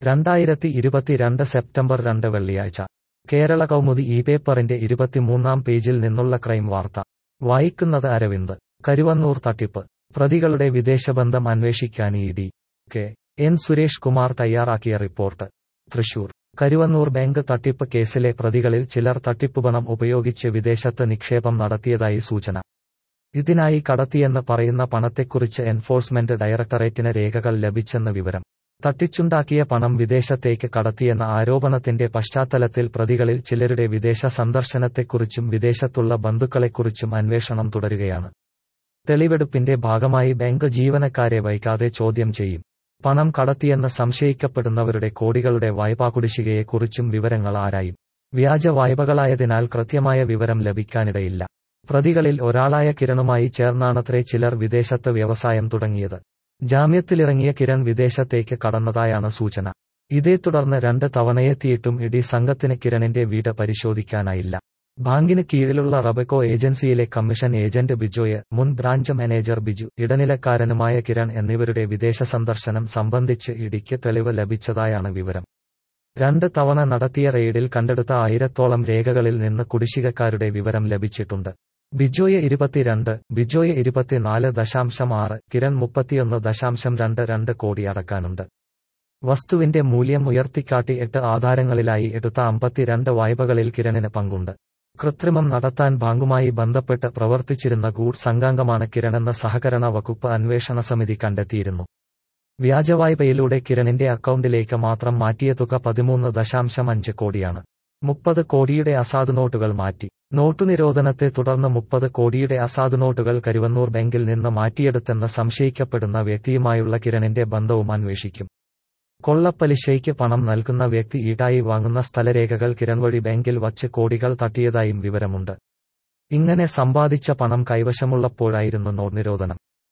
രണ്ടായിരത്തി ഇരുപത്തിരണ്ട് സെപ്റ്റംബർ രണ്ട് വെള്ളിയാഴ്ച കേരള കൗമുദി ഈ പേപ്പറിന്റെ ഇരുപത്തിമൂന്നാം പേജിൽ നിന്നുള്ള ക്രൈം വാർത്ത വായിക്കുന്നത് അരവിന്ദ് കരുവന്നൂർ തട്ടിപ്പ് പ്രതികളുടെ വിദേശബന്ധം അന്വേഷിക്കാൻ E D K N Suresh Kumar തയ്യാറാക്കിയ റിപ്പോർട്ട് തൃശൂർ കരുവന്നൂർ ബാങ്ക് തട്ടിപ്പ് കേസിലെ പ്രതികളിൽ ചിലർ തട്ടിപ്പുപണം ഉപയോഗിച്ച് വിദേശത്ത് നിക്ഷേപം നടത്തിയതായി സൂചന ഇതിനായി കടത്തിയെന്ന് പറയുന്ന പണത്തെക്കുറിച്ച് എൻഫോഴ്സ്മെന്റ് ഡയറക്ടറേറ്റിന് രേഖകൾ ലഭിച്ചെന്ന് വിവരം തട്ടിച്ചുണ്ടാക്കിയ പണം വിദേശത്തേക്ക് കടത്തിയെന്ന ആരോപണത്തിന്റെ പശ്ചാത്തലത്തിൽ പ്രതികളിൽ ചിലരുടെ വിദേശ സന്ദർശനത്തെക്കുറിച്ചും വിദേശത്തുള്ള ബന്ധുക്കളെക്കുറിച്ചും അന്വേഷണം തുടരുകയാണ് തെളിവെടുപ്പിന്റെ ഭാഗമായി ബാങ്ക് ജീവനക്കാരെ വൈകാതെ ചോദ്യം ചെയ്യും പണം കടത്തിയെന്ന് സംശയിക്കപ്പെടുന്നവരുടെ കോടികളുടെ വായ്പാ കുടിശ്ശികയെക്കുറിച്ചും വിവരങ്ങൾ ആരായും വ്യാജ വായ്പകളായതിനാൽ കൃത്യമായ വിവരം ലഭിക്കാനിടയില്ല പ്രതികളിൽ ഒരാളായ കിരണുമായി ചേർന്നാണത്രേ ചിലർ വിദേശത്ത് വ്യവസായം തുടങ്ങിയത് ജാമ്യത്തിലിറങ്ങിയ കിരൺ വിദേശത്തേക്ക് കടന്നതായാണ് സൂചന ഇതേ തുടർന്ന് രണ്ട് തവണയെത്തിയിട്ടും ഇടി സംഘത്തിന് കിരണിന്റെ വീട് പരിശോധിക്കാനായില്ല ബാങ്കിന് കീഴിലുള്ള റബക്കോ ഏജൻസിയിലെ കമ്മീഷൻ ഏജന്റ് ബിജോയ് മുൻ ബ്രാഞ്ച് മാനേജർ ബിജു ഇടനിലക്കാരനുമായ കിരൺ എന്നിവരുടെ വിദേശ സന്ദർശനം സംബന്ധിച്ച് ഇടിക്ക് തെളിവ് ലഭിച്ചതായാണ് വിവരം രണ്ട് തവണ നടത്തിയ റെയ്ഡിൽ കണ്ടെടുത്ത ആയിരത്തോളം രേഖകളിൽ നിന്ന് കുടിശ്ശികക്കാരുടെ വിവരം ലഭിച്ചിട്ടുണ്ട് ബിജോയ് ഇരുപത്തിരണ്ട് ബിജോയ് ഇരുപത്തിനാല് ദശാംശം ആറ് കിരൺ മുപ്പത്തിയൊന്ന് ദശാംശം രണ്ട് രണ്ട് കോടി അടക്കാനുണ്ട് വസ്തുവിന്റെ മൂല്യം ഉയർത്തിക്കാട്ടി എട്ട് ആധാരങ്ങളിലായി എടുത്ത അമ്പത്തിരണ്ട് വായ്പകളിൽ കിരണിന് പങ്കുണ്ട് കൃത്രിമം നടത്താൻ ബാങ്കുമായി ബന്ധപ്പെട്ട് പ്രവർത്തിച്ചിരുന്ന ഗൂഡ് സംഘാംഗമാണ് കിരണെന്ന സഹകരണ വകുപ്പ് അന്വേഷണ സമിതി കണ്ടെത്തിയിരുന്നു വ്യാജവായ്പയിലൂടെ കിരണിന്റെ അക്കൗണ്ടിലേക്ക് മാത്രം മാറ്റിയ തുക പതിമൂന്ന് ദശാംശം അഞ്ച് കോടിയാണ് മുപ്പത് കോടിയുടെ അസാധു നോട്ടുകൾ മാറ്റി നോട്ടുനിരോധനത്തെ തുടർന്ന് മുപ്പത് കോടിയുടെ അസാധു നോട്ടുകൾ കരുവന്നൂർ ബാങ്കിൽ നിന്ന് മാറ്റിയെടുത്തെന്ന് സംശയിക്കപ്പെടുന്ന വ്യക്തിയുമായുള്ള കിരണിന്റെ ബന്ധവും അന്വേഷിക്കും കൊള്ളപ്പലിശയ്ക്ക് പണം നൽകുന്ന വ്യക്തി ഈടായി വാങ്ങുന്ന സ്ഥലരേഖകൾ കിരൺ വഴി ബാങ്കിൽ വച്ച് കോടികൾ തട്ടിയതായും വിവരമുണ്ട് ഇങ്ങനെ സമ്പാദിച്ച പണം കൈവശമുള്ളപ്പോഴായിരുന്നു നോട്ട് നിരോധനം